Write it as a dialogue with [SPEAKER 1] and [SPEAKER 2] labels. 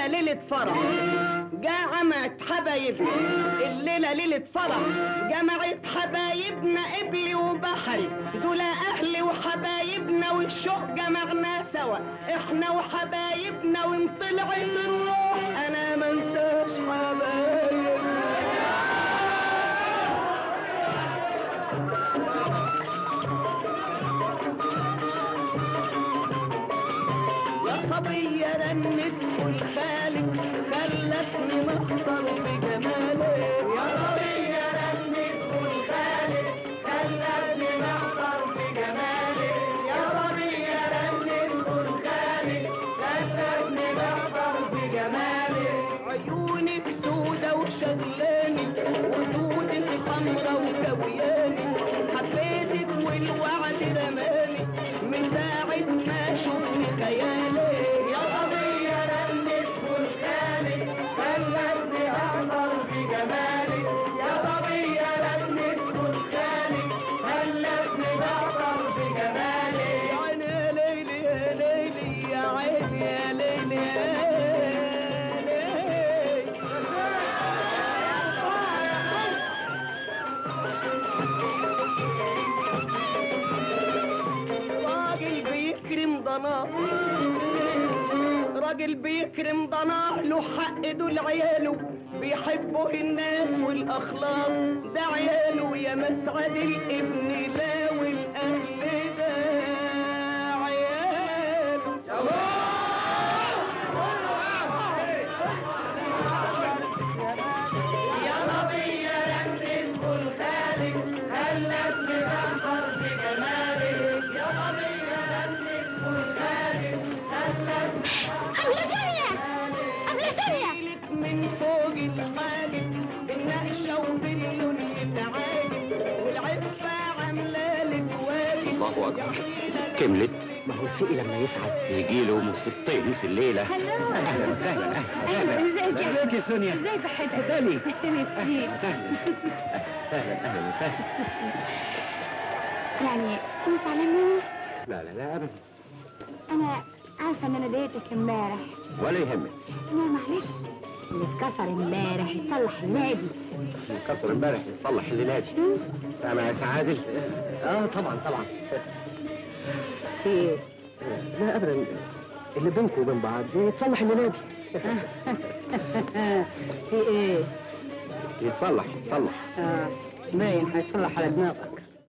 [SPEAKER 1] الليلة ليلة فرح جمعت حبايبنا الليلة ليلة فرح جمعت حبايبنا قبلي وبحري دول أهلي وحبايبنا والشوق جمعنا سوا احنا وحبايبنا وان طلعت الروح انا منساش حبايبنا يا صبية رنت كل خالك خلتني محضر بجمالك يا صبية رنت كل خالك خلتني محضر بجمالك يا صبية رنت كل خالك خلتني محضر بجمالك عيونك سودة وشغلاني وخدودك حمرا وكوياني حبيتك والوعد رماني من ساعة ما شفت خيالي يا صبية رنت كل خالك خلتني أحضر بجمالك يا صبية رنت كل خالك خلتني أحضر بجمالك يا عيني يا ليلي يا ليلي يا عيني يا ليلي يا ليلي راجل بيكرم ضناه راجل بيكرم ضناه له حق دول عياله بيحبه الناس والاخلاق ده عياله يا مسعد الابن لا والاهل ده عياله يا صبية رنت كل خالك هلتني بحضر بجمالك يا صبية رنت كل خالك هلتني
[SPEAKER 2] أبلة دنيا أبلة دنيا
[SPEAKER 1] لك من فوق الحالك النقشة وباللون يتعالج والعفة عاملة لك واجب
[SPEAKER 3] الله أكبر كملت
[SPEAKER 4] ما هو الفقي لما يسعد
[SPEAKER 3] يجيله مصيبتين في الليلة
[SPEAKER 2] هلو
[SPEAKER 4] اهلا وسهلا اهلا
[SPEAKER 2] أهلا ازيك يا
[SPEAKER 4] ازيك يا سونيا
[SPEAKER 2] ازاي صحتك
[SPEAKER 4] اتفضلي
[SPEAKER 2] ميرسي
[SPEAKER 4] سهلا سهلا اهلا وسهلا
[SPEAKER 2] يعني مش زعلان مني
[SPEAKER 4] لا لا لا ابدا
[SPEAKER 2] انا عارفه ان انا ضايقتك امبارح
[SPEAKER 3] ولا يهمك
[SPEAKER 2] انا معلش اللي اتكسر امبارح يتصلح النادي
[SPEAKER 3] كسر امبارح يتصلح الليلة دي سامع يا سعادل
[SPEAKER 4] اه طبعا طبعا
[SPEAKER 2] في ايه؟
[SPEAKER 4] لا ابدا اللي بينكم وبين بعض يتصلح الليله دي
[SPEAKER 2] في ايه؟
[SPEAKER 3] يتصلح يتصلح
[SPEAKER 2] اه باين هيتصلح على دماغك